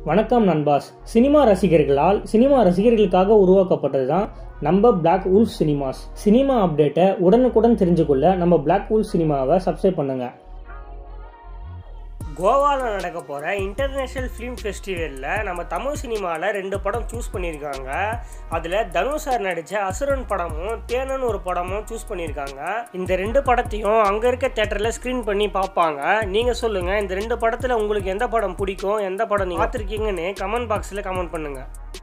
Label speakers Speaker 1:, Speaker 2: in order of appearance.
Speaker 1: வணக்கம் நண்பாஸ் cinema ரசிகர்களால் cinema ரசிகர்களுக்காக உருவாக்கப்பட்டது தான் நம்ம பிளாக் உல்ஃப் சினிமாஸ் சினிமா அப்டேட்டை உடனுக்குடன் தெரிஞ்சுக்கொள்ள நம்ம பிளாக் உல்ஃப் சினிமாவை சப்ஸ்கிரைப் பண்ணுங்க கோவாவில் நடக்க போகிற இன்டர்நேஷ்னல் ஃபிலிம் ஃபெஸ்டிவலில் நம்ம தமிழ் சினிமாவில் ரெண்டு படம் சூஸ் பண்ணியிருக்காங்க அதில் தனுஷ் சார் நடித்த அசுரன் படமும் தேனன் ஒரு படமும் சூஸ் பண்ணியிருக்காங்க இந்த ரெண்டு படத்தையும் அங்கே இருக்க தேட்டரில் ஸ்க்ரீன் பண்ணி பார்ப்பாங்க நீங்கள் சொல்லுங்கள் இந்த ரெண்டு படத்தில் உங்களுக்கு எந்த படம் பிடிக்கும் எந்த படம் நீங்கள் பார்த்துருக்கீங்கன்னு கமெண்ட் பாக்ஸில் கமெண்ட் பண்ணுங்கள்